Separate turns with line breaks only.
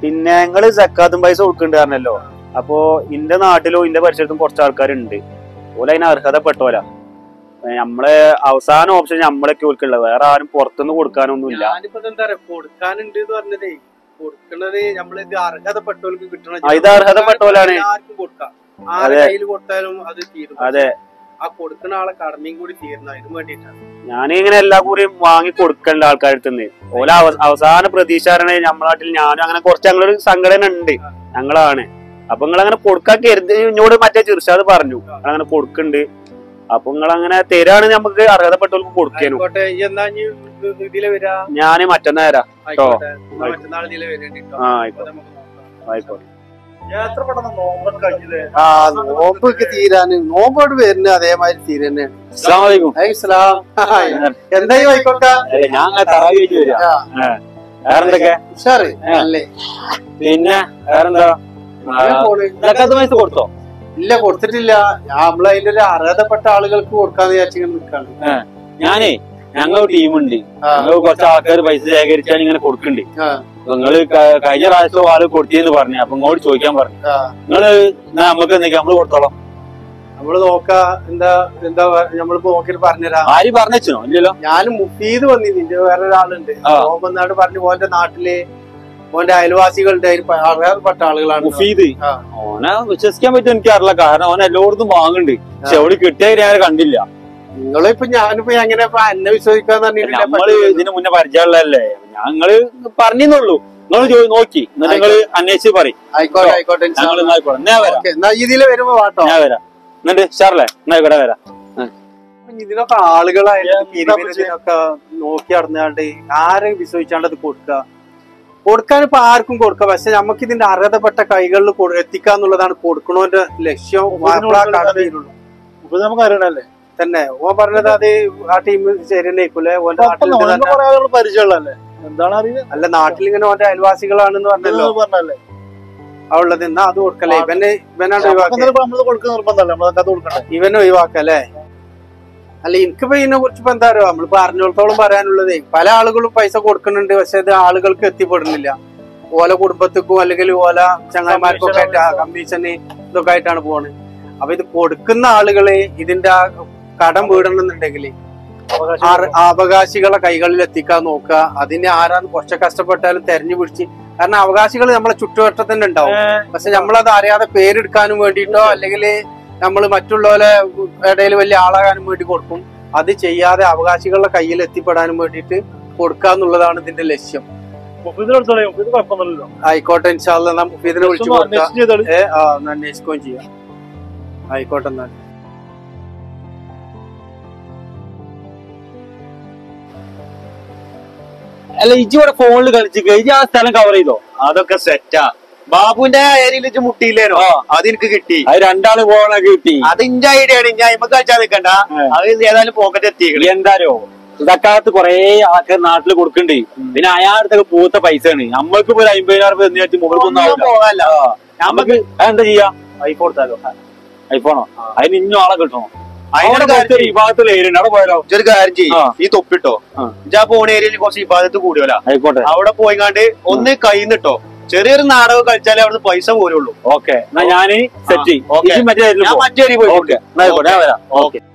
പിന്നെ നിങ്ങള് സക്കാത്തും പൈസ കൊടുക്കുന്നുണ്ട് പറഞ്ഞല്ലോ അപ്പോ ഇന്റെ നാട്ടിലും ഇന്റെ പരിസരത്തും കുറച്ച് ആൾക്കാരുണ്ട് ഓല അതിന് അർഹതപ്പെട്ടോല നമ്മളെ അവസാന ഓപ്ഷൻ നമ്മളൊക്കെ ഓൽക്കുള്ളത് വേറെ ആരും പുറത്തുനിന്ന് കൊടുക്കാനൊന്നുമില്ല
ഞാനിപ്പോ എന്താ പറയാ കൊടുക്കാനുണ്ട് എന്ന് പറഞ്ഞതേ കൊടുക്കണത് നമ്മള് ഇത് അർഹതപ്പെട്ടവർക്ക് കിട്ടണം
ആ, ഇത് അർഹതപ്പെട്ടവരാണ്.
ആർക്കും കൊടുക്കാം ആരെ
അതെ.
കയ്യിൽ കൊടുത്താലും അത് തീരും
അതെ.
ആ കൊടുക്കുന്ന ആളെ കടമയും കൂടി തീരണം അതിന് വേണ്ടിയിട്ടാണ്
ഞാനിങ്ങനെ എല്ലാ കൂടിയും വാങ്ങി കൊടുക്കണ്ട ആൾക്കാരുടെ നിന്ന് ഓല അവ- അവസാന പ്രതീക്ഷ പറയണേ നമ്മുടെ നാട്ടിൽ ഞാനും അങ്ങനെ കുറച്ച് ഞങ്ങളൊരു സംഘടന ഉണ്ട് ഞങ്ങളാണ് അപ്പൊ നിങ്ങൾ അങ്ങനെ കൊടുക്കാൻ കരുതി എന്നോട് മറ്റേ ചിർഷാദ് പറഞ്ഞു അങ്ങനെ കൊടുക്കുന്നുണ്ട് അപ്പൊ നിങ്ങൾ അങ്ങനെ തരാണ് നമുക്ക് അർഹതപ്പെട്ടവർക്ക് കൊടുക്കേനു
ആയിക്കോട്ടെ ഈ എന്നാ ഇനി ഇതിലെ വരാ
ഞാന് മറ്റന്നേരാ
ആയിക്കോട്ടെ എന്നാ മറ്റന്നാൾ ഇതിലെ വരേണ്ടി കേട്ടോ.
ആ
അപ്പൊ
ആയിക്കോട്ടെ
നമുക്ക് നോക്കാം.
ആയിക്കോട്ടെ
എത്ര പെട്ടെന്ന് നോമ്പൊക്കെ കഴിഞ്ഞില്ലേ
ആ നോമ്പൊക്കെ തീരാന് നോമ്പോട് വരുന്ന അതേമാതിരി തീരുന്നെ എന്തായി വൈക്കോട്ട
ഞാൻ തറാവി വെച്ച് വരിക വേറെന്തൊക്കെ
ഉഷാറ് അല്ലേ
പിന്നെ വേറെന്താ
പോണ്.
ഇതൊക്കെ പൈസ കൊടുത്തോ
ഇല്ല കൊടുത്തിട്ടില്ല നമ്മൾ അതിന്റെ ഒരു അർഹതപ്പെട്ട ആളുകൾക്ക് കൊടുക്കാന്ന് വിചാരിച്ചിങ്ങനെ നിൽക്കാണ്
ഞാനേ ഞങ്ങൾ ടീമുണ്ട്
ആ,
ഞങ്ങൾ കുറച്ച് ആൾക്കാർ പൈസ ശേഖരിച്ചാൽ ഇങ്ങനെ കൊടുക്കുന്നുണ്ട്
ആ,
നിങ്ങള് ക- കഴിഞ്ഞ പ്രാവശ്യം ആള് കൊടുത്തിന്ന് പറഞ്ഞു അപ്പൊ ഇങ്ങോട്ട് ചോദിക്കാൻ പറഞ്ഞു
ആ.
നിങ്ങള് എന്നാ നമുക്ക് എന്തൊക്കെ നമ്മള് കൊടുത്തോളാം
നമ്മള് നോക്കാ എന്താ എന്താ നമ്മളിപ്പോ നോക്കിട്ട് പറഞ്ഞുതരാം
ആര് പറഞ്ഞോ ഇല്ലല്ലോ
ഞാൻ മുഫീദ് വന്നിന് ഇന്റെ വേറെ ഒരാളുണ്ട്
ആ.
ഓമെന്നാട് പറഞ്ഞു ഓന്റെ നാട്ടില് ഓന്റെ അയൽവാസികളുടെ അതിൽ പ- അർഹതപ്പെട്ട ആളുകളാണ്
മുഫീദ്
ആ.
ഓനെ വിശ്വസിക്കാൻ പറ്റും എനിക്ക് അറിയില്ല കാരണം ഓൻ എല്ലായിടത്തും വാങ്ങുന്നുണ്ട് പക്ഷെ എവിടെ കിട്ടിയ ഞാൻ കണ്ടില്ല
നിങ്ങളിപ്പോ ഞാനിപ്പോ എങ്ങനെ ഇപ്പൊ എന്നെ വിശ്വസിക്കാന്ന്
നമ്മള്
പറഞ്ഞിട്ടില്ല
ഇതിന് മുന്നേ പരിചയമുള്ളതല്ലേ ഞങ്ങള് പറഞ്ഞെന്നുള്ളൂ നിങ്ങൾ ചോദി നോക്കി എന്നിട്ട് നിങ്ങള് അന്വേഷിച്ച് പറയും
ആയിക്കോട്ടെ ആയിക്കോട്ടെ ഇൻഷാ
ഞങ്ങൾ
അല്ലാ.
എന്നായിക്കോട്ടെ ഞാൻ വരാം
ഓക്കേ, എന്നാ ഇതില് വരുമ്പോ വാട്ടോ
ഞാൻ വരാം എന്നിട്ട് ഷാർലേ എന്നായിക്കോട്ടെ വരാം
ഇതിനൊക്കെ ആളുകളായാലും
എന്താ
പിരിവിന്
ഇപ്പൊ
ഇതിനൊക്കെ നോക്കി നടന്നാണ്ട് ആരെ വിശ്വസിച്ചാണ്ട് അത് കൊടുക്കുക കൊടുക്കാൻ ഇപ്പൊ ആർക്കും കൊടുക്കാം പക്ഷെ നമുക്ക് ഇതിന്റെ അർഹതപ്പെട്ട കൈകളിൽ കൊ- എത്തിക്കാന്നുള്ളതാണ് കൊടുക്കണോന്റെ ലക്ഷ്യം
ഇതിനുള്ള
ആ കട തീരുള്ളൂ.
ഇപ്പൊ നമുക്ക് അറിയണല്ലേ
തന്നെ ഓൻ പറഞ്ഞത് അത് ആ ടീം ശരി തന്നെയായിരിക്കൂലേ ഓന്റെ നാട്ടിൽ ഇത് തന്നെ
കുറെ ആളുകൾ പരിചയമുള്ളല്ലേ എന്താണ് അറിയുന്നത്
അല്ല നാട്ടിൽ ഇങ്ങനെ ഓന്റെ അയൽവാസികളാണെന്ന് പറഞ്ഞല്ലോ
പറഞ്ഞല്ലേ
ആ ഉള്ളത് എന്നാ അത് കൊടുക്കല്ലേ ഇവന് ഇവനാണ്
നമുക്ക്
ഒഴിവാക്കുക
എന്തായാലും നമ്മള് കൊടുക്കുന്ന നിർബന്ധമല്ലേ നമ്മളൊക്കെ അത് കൊടുക്കണ്ടേ
ഇവനെ ഒഴിവാക്കല്ലേ അല്ല എനിക്കിപ്പോ ഇതിനെ കുറിച്ച് ഇപ്പൊ എന്താ അറിയോ നമ്മളിപ്പോ അറിഞ്ഞോളത്തോളം പറയാനുള്ളതേ പല ആളുകളും പൈസ കൊടുക്കുന്നുണ്ട് പക്ഷെ ഇത് ആളുകൾക്ക് എത്തിപ്പെടുന്നില്ല ഓല കുടുംബത്തിക്കും അല്ലെങ്കിൽ ഓല ചങ്ങായിമാർക്കും ഒക്കെ ആയിട്ട് കമ്മീഷന് ഇതൊക്കെ ആയിട്ടാണ് പോണത് അപ്പൊ ഇത് കൊടുക്കുന്ന ആളുകളെ ഇതിന്റെ ആ കടം വീടണമെന്നുണ്ടെങ്കിൽ
അവകാശം
അവകാശികളെ കൈകളിൽ എത്തിക്കാൻ നോക്കുക അതിനെ ആരാന്ന് കുറച്ച് കഷ്ടപ്പെട്ടാലും തെരഞ്ഞു പിടിച്ച് കാരണം അവകാശികൾ നമ്മളെ ചുറ്റുവട്ടത്തിൽ തന്നെ ഉണ്ടാവും പക്ഷെ നമ്മളത് അറിയാതെ പേരെടുക്കാനും വേണ്ടിയിട്ടോ അല്ലെങ്കിൽ നമ്മൾ മറ്റുള്ളവരെ ഇടയിൽ വലിയ ആളാകാനും വേണ്ടി കൊടുക്കും അത് ചെയ്യാതെ അവകാശികളുടെ കയ്യിൽ എത്തിപ്പെടാനും വേണ്ടിയിട്ട് കൊടുക്കുക എന്നുള്ളതാണ് ഇതിന്റെ ലക്ഷ്യം
മുഫീദിനെടുത്തോളെ മുഫീദ് കുഴപ്പമൊന്നുമില്ലല്ലോ
ആയിക്കോട്ടെ ഇൻഷാല്ല നാം മുഫീദിനെ വിളിച്ചു
ചുമ്മാ
കൊടുക്കാം
അന്വേഷിച്ച് ചെയ്തോളി.
ഏ ആ ഒന്ന് അന്വേഷിക്കുകയും ചെയ്യാം ആയിക്കോട്ടെ എന്നാൽ
അല്ല ഇജി ഇവിടെ ഫോണിൽ കളിച്ചിട്ട് ഇജി ആ സ്ഥലം കവർ ചെയ്തോ
അതൊക്കെ സെറ്റാ ബാബുവിന്റെ ഏരിയയിൽ വെച്ച് മുട്ടിയില്ലേനോ അത് എനിക്ക് കിട്ടി
അത് രണ്ടാള് പോകണൊക്കെ കിട്ടി
അത് ഇന്റെ ഐഡിയ ആണ് ഞാൻ ഇമ്മക്ക് കളിച്ചാൽ നിൽക്കണ്ട അത് ഏതായാലും പോക്കറ്റ് എത്തിക്കണേ
എന്താരോ ഇതൊക്കെ കൊറേ ആൾക്കാർ നാട്ടിൽ കൊടുക്കണ്ടേ പിന്നെ അയാളടുത്തൊക്കെ പൂത്ത പൈസ ആണ് നമ്മൾക്ക് ഇപ്പൊ ഒരു അമ്പതിനായിരം രൂപ എന്നിട്ട് മുകൾക്കൊന്നും ആവില്ല
പോകാല്ല
നമുക്ക് എന്താ ചെയ്യാ
ഐഫോൺ കൊടുത്താലോ
ഐഫോണോ അതിന് ഇന്നും ആളെ കിട്ടണോ
അതിനൊരു
അവിടെ
കാര്യം
ഈ ഭാഗത്തുള്ള ഏരിയ അവിടെ പോയാലോ
ഇജ്ജൊരു കാര്യം ചെയ്യ്
ആ.
ഈ തൊപ്പിട്ടോ
ആ.
ഇജാ പോണ ഏരിയയിൽ കുറച്ച് ഇബാദത്ത് കൂടിയോല
ആയിക്കോട്ടെ
അവിടെ പോയിങ്ങാണ്ട് ഒന്ന് കൈന്നിട്ടോ ചെറിയൊരു നാടകം കളിച്ചാലേ അവിടുന്ന് പൈസ പോരുള്ളൂ
ഓക്കെ എന്നാ ഞാന് സെറ്റ്
ഓക്കെ.
മറ്റേ
ഞാൻ മറ്റേ ഏരിയ പോയി
ഓക്കെ എന്നാ ആയിക്കോട്ടെ ഞാൻ വരാം
ഓക്കെ